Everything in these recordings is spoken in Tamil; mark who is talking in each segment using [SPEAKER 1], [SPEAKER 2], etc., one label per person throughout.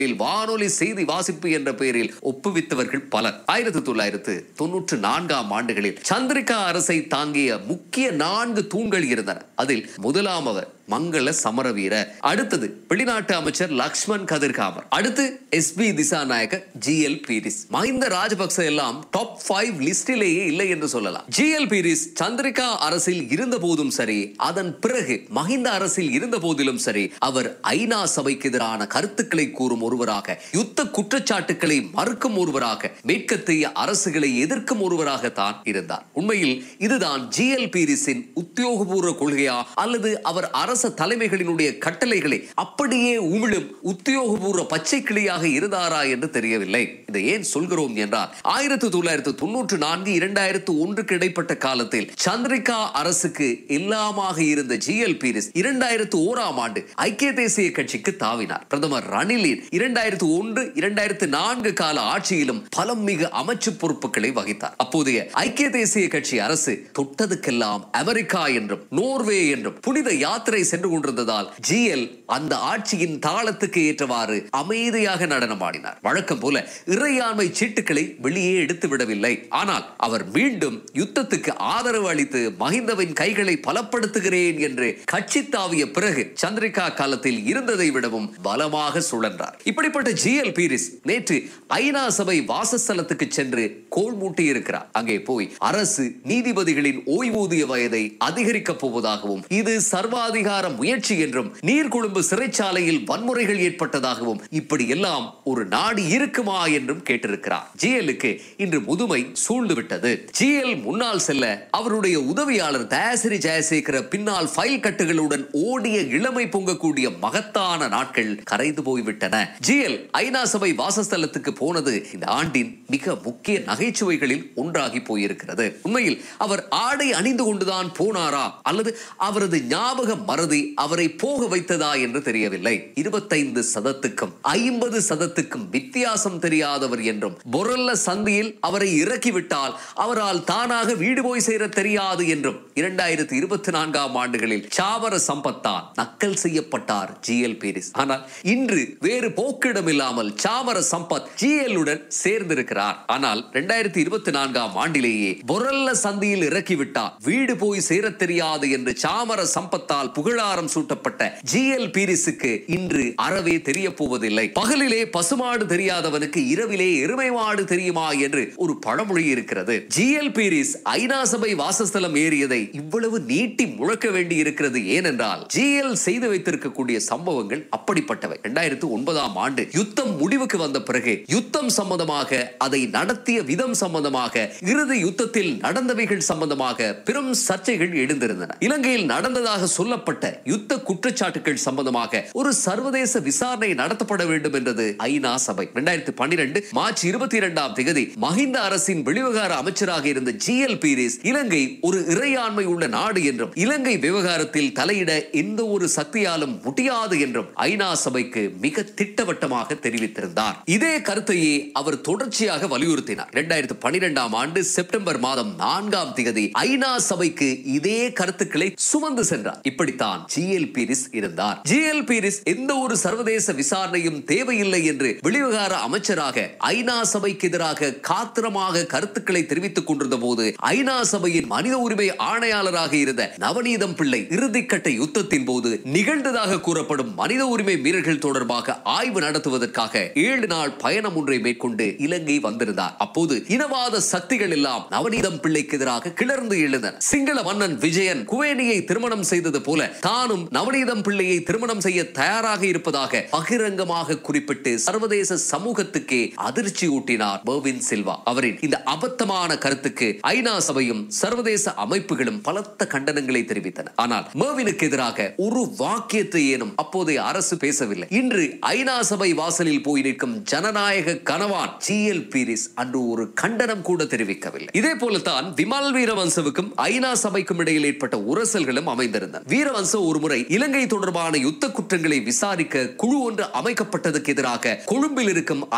[SPEAKER 1] வானொலி செய்தி வாசிப்பு என்ற பெயரில் ஒப்புவித்தவர்கள் பலர் ஆயிரத்தி தொள்ளாயிரத்து தொன்னூற்று நான்காம் ஆண்டுகளில் சந்திரிகா அரசை தாங்கிய முக்கிய நான்கு தூண்கள் இருந்தன அதில் முதலாமவர் மங்கள சமரவீர அடுத்தது வெளிநாட்டு அமைச்சர் லக்ஷ்மண் கதிர்காமர் அடுத்து S B Dissanayake G L Peiris Mahinda Rajapaksa எல்லாம் டாப் ஃபைவ் லிஸ்டிலேயே இல்லை என்று சொல்லலாம் ஜி எல் பீரிஸ் சந்திரிகா அரசில் இருந்த போதும் சரி அதன் பிறகு மஹிந்த அரசில் இருந்த போதிலும் சரி அவர் ஐநா சபைக்கு எதிரான கருத்துக்களை கூறும் ஒருவராக யுத்த குற்றச்சாட்டுக்களை மறுக்கும் ஒருவராக மேற்கத்திய அரசுகளை எதிர்க்கும் ஒருவராகத்தான் இருந்தார் உண்மையில் இதுதான் ஜி எல் பீரிஸின் உத்தியோகபூர்வ கொள்கையா அல்லது அவர் அரச தலைமைகளினுடைய கட்டளைகளை அப்படியே உமிழும் உத்தியோகபூர்வ பச்சை கிளியாக இருந்தாரா என்று தெரியவில்லை இதை ஏன் சொல்கிறோம் என்றால் ஆயிரத்தி தொள்ளாயிரத்து தொன்னூற்று நான்கு இரண்டாயிரத்து ஒன்றுக்கு இடைப்பட்ட காலத்தில் சந்திரிகா அரசுக்கு எல்லாமாக இருந்த ஜி எல் பீரிஸ் இரண்டாயிரத்து ஓராம் ஆண்டு ஐக்கிய தேசிய கட்சிக்கு தாவினார் பிரதமர் ரணிலின் இரண்டாயிரத்து ஒன்று இரண்டாயிரத்து நான்கு கால ஆட்சியிலும் பலம் மிகு அமைச்சு பொறுப்புகளை வகித்தார் அப்போதைய ஐக்கிய தேசிய கட்சி அரசு தொட்டதுக்கெல்லாம் அமெரிக்கா என்றும் நோர்வே என்றும் புனித யாத்திரை சென்று கொண்டிருந்ததால் ஜிஎல் அந்த ஆட்சியின் தாளத்துக்கு ஏற்றவாறு அமைதியாக நடனமாடினார் வழக்கம் போல இறையாண்மை சீட்டுகளை வெளியே எடுத்து விடவில்லை ஆனால் அவர் மீண்டும் யுத்தத்துக்கு ஆதரவு அளித்து மஹிந்தவின் கைகளை பலப்படுத்துகிறேன் என்று கட்சி தாவிய பிறகு சந்திரிகா காலத்தில் இருந்ததை விடவும் பலமாக சுழன்றார் இப்படிப்பட்ட ஜிஎல் பீரிஸ் நேற்று ஐநா சபை வாசஸ்தலத்துக்கு சென்று கோல் மூட்டி இருக்கிறார் அங்கே போய் அரசு நீதிபதிகளின் ஓய்வூதிய வயதை அதிகரிக்கப் போவதாகவும் இது சர்வாதிகார முயற்சி என்றும் நீர்கொழும்பு சிறைச்சாலையில் வன்முறைகள் ஏற்பட்டதாகவும் இப்படி எல்லாம் ஒரு நாடு இருக்குமா என்றும் கேட்டிருக்கிறார் ஜிஎலுக்கு இன்று முதுமை சூழ்ந்து விட்டது ஜிஎல் முன்னால் செல்ல அவருடைய உதவியாளர் தயாசிரி ஜெயசேகர பின்னால் ஃபைல் கட்டுகளுடன் ஓடிய இளமை பொங்கக்கூடிய மகத்தான நாட்கள் கரைந்து போய்விட்டன ஜிஎல் ஐநா சபை வாசஸ்தலத்துக்கு போனது இந்த ஆண்டின் மிக முக்கிய நகைச்சுவைகளில் ஒன்றாகி போயிருக்கிறது உண்மையில் அவர் ஆடை அணிந்து கொண்டுதான் போனாரா அல்லது அவரது ஞாபக மறதி அவரை போக வைத்ததா என்று தெரியவில்லை இருபத்தைந்து சதத்துக்கும் ஐம்பது சதத்துக்கும் வித்தியாசம் தெரியாதவர் என்றும் பொரல்ல சந்தியில் அவரை இறக்கிவிட்டால் அவரால் தானாக வீடு போய் சேர தெரியாது என்றும் இரண்டாயிரத்தி இருபத்தி நான்காம் ஆண்டுகளில் சாவர சம்பத்தான் நக்கல் செய்யப்பட்டார் ஜிஎல் பீரிஸ் ஆனால் இன்று வேறு போக்கிடம் இல்லாமல் சாவர சம்பத் ஜிஎல் உடன் சேர்ந்திருக்கிறார் ஆனால் இரண்டாயிரத்தி இருபத்தி நான்காம் ஆண்டிலேயே பொரல்ல சந்தியில் இறக்கிவிட்டார் வீடு போய் சேர தெரியாது என்று சாமர சம்பத்தால் புகழாரம் சூட்டப்பட்ட ஜிஎல் பீரிஸுக்கு இன்று அறவே தெரிய போவதில்லை பகலிலே பசுமாடு தெரியாதவனுக்கு இரவிலே எருமை மாடு தெரியுமா என்று ஒரு பழமொழி இருக்கிறது ஜிஎல் பீரிஸ் ஐநா சபை வாசஸ்தலம் ஏறியதை இவ்வளவு நீட்டி முழக்க வேண்டி இருக்கிறது ஏனென்றால் ஜிஎல் செய்து வைத்திருக்கக்கூடிய சம்பவங்கள் அப்படிப்பட்டவை இரண்டாயிரத்து ஒன்பதாம் ஆண்டு யுத்தம் முடிவுக்கு வந்த பிறகு யுத்தம் சம்பந்தமாக அதை நடத்திய விதம் சம்பந்தமாக இறுதி யுத்தத்தில் நடந்தவைகள் சம்பந்தமாக பெரும் சர்ச்சைகள் எழுந்திருந்தன இலங்கையில் நடந்ததாக சொல்லப்பட்ட யுத்த குற்றச்சாட்டுகள் சம்பந்தமாக ஒரு சர்வதேச விசாரணை நடத்தப்பட வேண்டும் என்றது ஐநா சபை இரண்டாயிரத்தி பன்னிரண்டு மார்ச் இருபத்தி இரண்டாம் தேதி மஹிந்த அரசின் வெளிவிவகார அமைச்சராக இருந்த ஜி எல் பீரிஸ் இலங்கை ஒரு இறையாண்மை உள்ள நாடு என்றும் இலங்கை விவகாரத்தில் தலையிட எந்த ஒரு சக்தியாலும் முடியாது என்றும் ஐநா சபைக்கு மிக திட்டவட்டமாக தெரிவித்திருந்தார் இதே கருத்தையே அவர் தொடர்ச்சியாக வலியுறுத்தினார் இரண்டாயிரத்தி பன்னிரெண்டாம் ஆண்டு செப்டம்பர் மாதம் நான்காம் திகதி ஐநா சபைக்கு இதே கருத்துக்களை சுமந்து சென்றார் இப்படித்தான் ஜி எல் பீரிஸ் இருந்தார் ஜி எல் பீரிஸ் எந்த ஒரு சர்வதேச விசாரணையும் தேவையில்லை என்று வெளிவிவகார அமைச்சராக ஐநா சபைக்கு எதிராக காத்திரமாக கருத்துக்களை தெரிவித்துக் கொண்டிருந்த போது ஐநா சபையின் மனித உரிமை ஆணையாளராக இருந்த நவநீதம் பிள்ளை இறுதிக்கட்ட யுத்தத்தின் போது நிகழ்ந்ததாக கூறப்படும் மனித உரிமை மீறல்கள் தொடர்பாக ஆய்வு நடத்துவதற்காக ஏழு நாள் பயணம் ஒன்றை மேற்கொண்டு இலங்கை வந்திருந்தார் அப்போது இனவாத சக்திகள் எல்லாம் நவநீதம் பிள்ளைக்கு எதிராக கிளர்ந்து எழுந்தன சிங்கள மன்னன் விஜயன் குவேனியை திருமணம் செய்தது போல தானும் நவநீதம் பிள்ளையை திருமணம் செய்ய தயாராக இருப்பதாக பகிரங்கமாக குறிப்பிட்டு சர்வதேச சமூகத்துக்கே அதிர்ச்சி ஊட்டினார் பர்வின் சில்வா அவரின் இந்த அபத்தமான கருத்துக்கு ஐநா சபையும் சர்வதேச அமைப்புகளும் பலத்த கண்டனங்களை தெரிவித்தன ஆனால் மேவினுக்கு எதிராக ஒரு வாக்கியத்தை ஏனும் அப்போதைய அரசு பேசவில்லை இன்று ஐநா சபை வாசலில் போய் நிற்கும் ஜனநாயக கனவான் ஜி எல் பீரிஸ் அன்று ஒரு கண்டனம் கூட தெரிவிக்கவில்லை இதே போலத்தான் விமல் வீரவன்சவுக்கும் ஐநா சபைக்கும் இடையில் ஏற்பட்ட உரசல்களும் அமைந்திருந்தன வீரவன்ச ஒருமுறை இலங்கை தொடர்பான யுத்த குற்றங்களை விசாரிக்க குழு ஒன்று அமைக்கப்பட்டதுக்கு எதிராக கொழும்பில் இருக்கும் ஐநா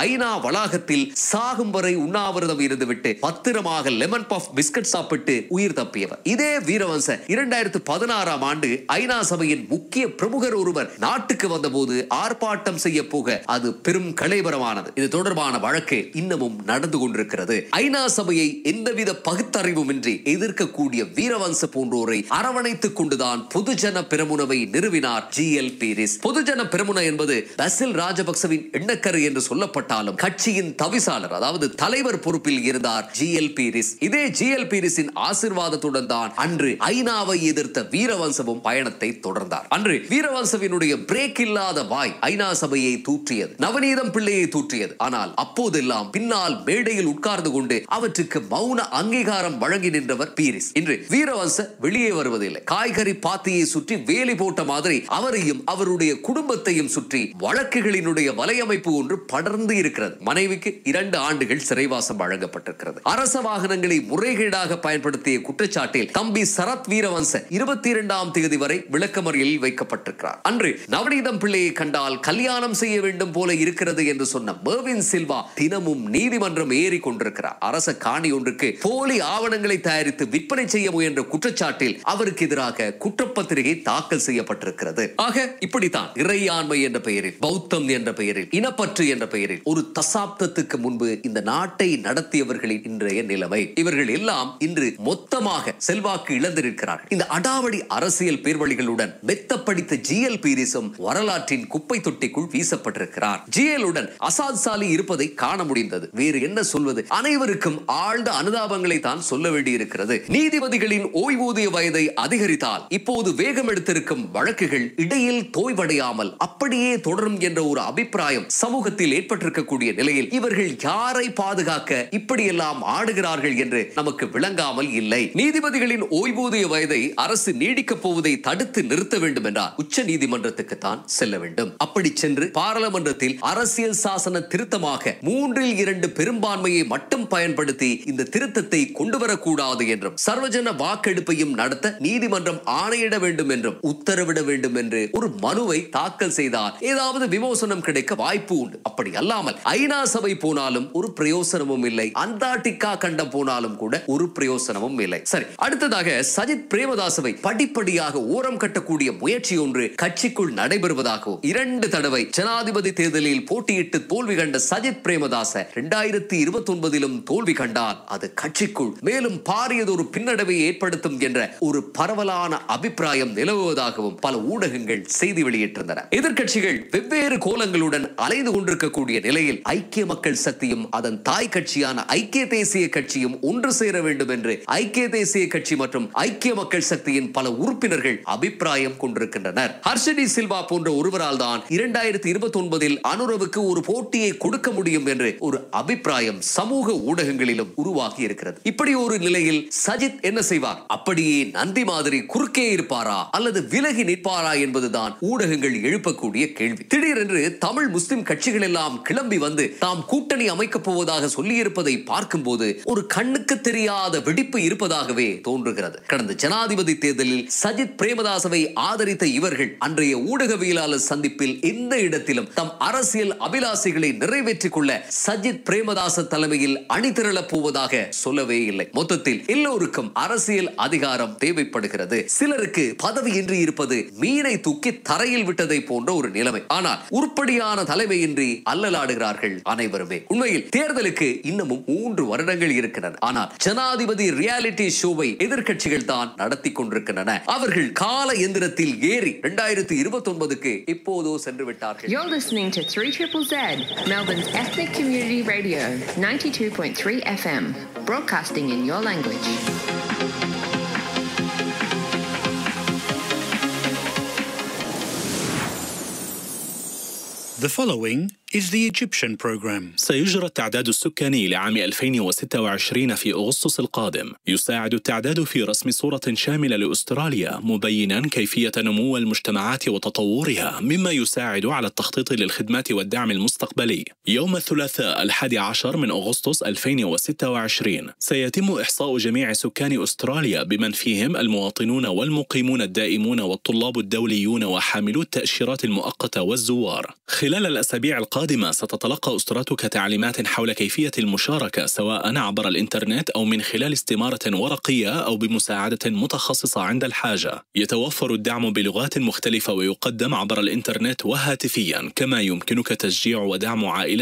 [SPEAKER 1] வளாகத்தில் சாகும் வரை உண்ணாவிரதம் இருந்துவிட்டு பத்திரமாக லெமன் பஃப் பிஸ்கட் சாப்பிட்டு உயிர் தப்பியவர் இதே வீரவன்ச இரண்டாயிரத்து பதினாறாம் ஆண்டு ஐநா சபையின் முக்கிய பிரமுகர் ஒருவர் நாட்டுக்கு வந்தபோது ஆர்ப்பாட்டம் செய்ய போக அது பெரும் கலைபரமானது இது தொடர்பான வழக்கு இன்னமும் நடந்து கொண்டிருக்கிறது ஐநா சபையை எந்தவித பகுத்தறிவுமின்றி எதிர்க்கக்கூடிய வீரவன்ச போன்றோரை அரவணைத்துக் கொண்டுதான் பொதுஜன பெருமுனவை நிறுவினார் ஜி எல் பீரிஸ் பொதுஜன பெருமுன என்பது பசில் ராஜபக்சவின் எண்ணக்கரு என்று சொல்லப்பட்டாலும் கட்சியின் தவிசாளர் அதாவது தலைவர் பொறுப்பில் இருந்தார் ஜி எல் பீரிஸ் இதே ஜி எல் பீரிஸின் ஆசிர்வாதத்துடன் தான் அன்று ஐநாவை எதிர்த்த வீரவன்சவும் பயணத்தை தொடர்ந்தார் அன்று வீரவன்சவினுடைய பிரேக் இல்லாத வாய் ஐநா சபையை தூற்றியது நவநீதம் பிள்ளையை தூற்றியது ஆனால் அப்போதெல்லாம் பின்னால் மேடையில் உட்கார்ந்து கொண்டு அவற்றுக்கு மௌன அங்கீகாரம் வழங்கி நின்றவர் பீரிஸ் இன்று வீரவன்ச வெளியே வருவதில்லை காய்கறி பாத்தியை சுற்றி வேலி போட்ட மாதிரி அவரையும் அவருடைய குடும்பத்தையும் சுற்றி வழக்குகளினுடைய வலையமைப்பு ஒன்று படர்ந்து இருக்கிறது மனைவிக்கு இரண்டு ஆண்டுகள் சிறைவாசம் வழங்கப்பட்டிருக்கிறது அரச வாகனங்களை முறைகேடாக பயன்படுத்திய குற்றச்சாட்டில் தம்பி சரத் வீரவன்ச இருபத்தி இரண்டாம் தேதி வரை விளக்கமறியலில் வைக்கப்பட்டிருக்கிறார் அன்று நவநீதம் பிள்ளையை கண்டால் கல்யாணம் செய்ய வேண்டும் போல இருக்கிறது என்று சொன்ன மேவின் சில்வா தினமும் நீதிமன்றம் ஏறி கொண்டிருக்கிறார் அரச காணி ஒன்றுக்கு போலி ஆவணங்களை தயாரித்து விற்பனை செய்ய முயன்ற குற்றச்சாட்டில் அவருக்கு எதிராக குற்றப்பத்திரிகை தாக்கல் செய்யப்பட்டிருக்கிறது ஆக இப்படித்தான் இறையாண்மை என்ற பெயரில் பௌத்தம் என்ற பெயரில் இனப்பற்று என்ற பெயரில் ஒரு தசாப்தத்துக்கு முன்பு இந்த நாட்டை நடத்தியவர்களின் இன்றைய நிலைமை இவர்கள் எல்லாம் இன்று மொத்தமாக செல்வாக்கு இழந்திருக்கிறார்கள் இந்த அடாவடி அரசியல் பேர்வழிகளுடன் மெத்த படித்த ஜிஎல் பீரிஸும் வரலாற்றின் குப்பை தொட்டிக்குள் வீசப்பட்டிருக்கிறார் ஜிஎல் உடன் அசாத் சாலி இருப்பதை காண முடிந்தது வேறு என்ன சொல்வது அனைவருக்கும் ஆழ்ந்த அனுதாபங்களை தான் சொல்ல வேண்டியிருக்கிறது நீதிபதிகளின் ஓய்வூதிய வயதை அதிகரித்தால் இப்போது வேகம் எடுத்திருக்கும் வழக்குகள் இடையில் தோய்வடையாமல் அப்படியே தொடரும் என்ற ஒரு அபிப்பிராயம் சமூகத்தில் ஏற்பட்டிருக்கக்கூடிய நிலையில் இவர்கள் யாரை பாதுகாக்க இப்படியெல்லாம் ஆடுகிறார்கள் என்று நமக்கு விளங்காமல் இல்லை நீதிபதிகளின் ஓய்வூதிய வயதை அரசு நீடிக்கப் போவதை தடுத்து நிறுத்த வேண்டும் என்றால் உச்ச நீதிமன்றத்துக்கு தான் செல்ல வேண்டும் அப்படி சென்று பாராளுமன்றத்தில் அரசியல் சாசன திருத்தமாக மூன்றில் இரண்டு பெரும்பான்மையை மட்டும் பயன்படுத்தி இந்த திருத்தத்தை கொண்டு வரக்கூடாது என்றும் சர்வஜன வாக்கெடுப்பையும் நடத்த நீதிமன்றம் ஆணையிட வேண்டும் என்றும் உத்தரவிட வேண்டும் என்று ஒரு மனுவை தாக்கல் செய்தால் ஏதாவது விமோசனம் கிடைக்க வாய்ப்பு உண்டு அப்படி அல்லாமல் ஐநா சபை போனாலும் ஒரு பிரயோசனமும் இல்லை அந்தார்டிகா கண்டம் போனாலும் கூட ஒரு பிரயோசனமும் இல்லை சரி அடுத்ததாக சஜித் பிரேமதாசவை படிப்படியாக ஓரம் கட்டக்கூடிய முயற்சி ஒன்று கட்சிக்குள் நடைபெறுவதாகவும் இரண்டு தடவை ஜனாதிபதி தேர்தலில் போட்டியிட்டு தோல்வி கண்ட சஜித் பிரேமதாச இரண்டாயிரத்தி இருபத்தி ஒன்பதிலும் தோல்வி கண்டால் அது கட்சிக்குள் மேலும் பாரியதொரு பின்னடைவை ஏற்படுத்தும் என்ற ஒரு பரவலான அபிப்பிராயம் நிலவுவதாகவும் பல ஊடகங்கள் செய்தி வெளியிட்டிருந்தன எதிர்க்கட்சிகள் வெவ்வேறு கோலங்களுடன் அலைந்து கொண்டிருக்கக்கூடிய நிலையில் ஐக்கிய மக்கள் சக்தியும் அதன் தாய் கட்சியான ஐக்கிய தேசிய கட்சியும் ஒன்று சேர வேண்டும் என்று ஐக்கிய தேசிய கட்சி மற்றும் ஐக்கிய மக்கள் சக்தியின் பல உறுப்பினர்கள் அபிப்பிராயம் கொண்டிருக்கின்றனர் ஹர்ஷடி சில்வா போன்ற ஒருவரால் தான் இரண்டாயிரத்தி இருபத்தி ஒன்பதில் அனுரவுக்கு ஒரு போட்டியை கொடுக்க முடியும் என்று ஒரு அபிப்பிராயம் சமூக ஊடகங்களிலும் உருவாகி இருக்கிறது இப்படி ஒரு நிலையில் சஜித் என்ன செய்வார் அப்படியே நந்தி மாதிரி குறுக்கே இருப்பாரா அல்லது விலகி நிற்பாரா என்பதுதான் ஊடகங்கள் எழுப்பக்கூடிய கேள்வி திடீரென்று தமிழ் முஸ்லிம் கட்சிகள் எல்லாம் கிளம்பி வந்து தாம் கூட்டணி அமைக்கப் போவதாக சொல்லியிருப்பதை பார்க்கும்போது ஒரு கண்ணுக்கு தெரியாத வெடிப்பு இருப்பதாகவே தோன்றுகிறது கடந்த ஜனாதிபதி தேர்தலில் சஜித் பிரேமதாசவை ஆதரித்த இவர்கள் அன்றைய ஊடகவியலாளர் சந்திப்பில் எந்த இடத்திலும் தம் அரசியல் அபிலாசைகளை நிறைவேற்றிக் கொள்ள சஜித் பிரேமதாச தலைமையில் அணிதிரளப் போவதாக சொல்லவே இல்லை மொத்தத்தில் எல்லோருக்கும் அரசியல் அதிகாரம் தேவைப்படுகிறது சிலருக்கு பதவியின்றி இருப்பது மீனை தூக்கி தரையில் விட்டதை போன்ற ஒரு நிலைமை ஆனால் உருப்படியான தலைமையின்றி அல்லலாடுகிறார்கள் அனைவருமே உண்மையில் தேர்தலுக்கு இன்னமும் மூன்று வருடங்கள் இருக்கின்றன ஆனால் ஜனாதிபதி ரியாலிட்டி ஷோவை எதிர்க்கட்சிகள் தான் நடத்தி கொண்டிருக்கின்றன அவர்கள் கால எந்திரத்தில் ஏறி இரண்டாயிரத்தி இருபத்தி ஒன்பதுக்கு இப்போதோ சென்று விட்டார்கள்
[SPEAKER 2] You're listening to 3 Triple Z, Melbourne's ethnic community radio, 92.3 FM, broadcasting in your language.
[SPEAKER 3] The following is the Egyptian program.
[SPEAKER 4] سيجرى التعداد السكاني لعام 2026 في أغسطس القادم يساعد التعداد في رسم صورة شاملة لأستراليا مبينا كيفية نمو المجتمعات وتطورها مما يساعد على التخطيط للخدمات والدعم المستقبلي يوم الثلاثاء الحادي عشر من أغسطس 2026 سيتم إحصاء جميع سكان أستراليا بمن فيهم المواطنون والمقيمون الدائمون والطلاب الدوليون وحاملو التأشيرات المؤقتة والزوار خلال الأسابيع القادمة القادمة ستتلقى أسرتك تعليمات حول كيفية المشاركة سواء عبر الإنترنت أو من خلال استمارة ورقية أو بمساعدة متخصصة عند الحاجة يتوفر الدعم بلغات مختلفة ويقدم عبر الإنترنت وهاتفيا كما يمكنك تشجيع ودعم عائلة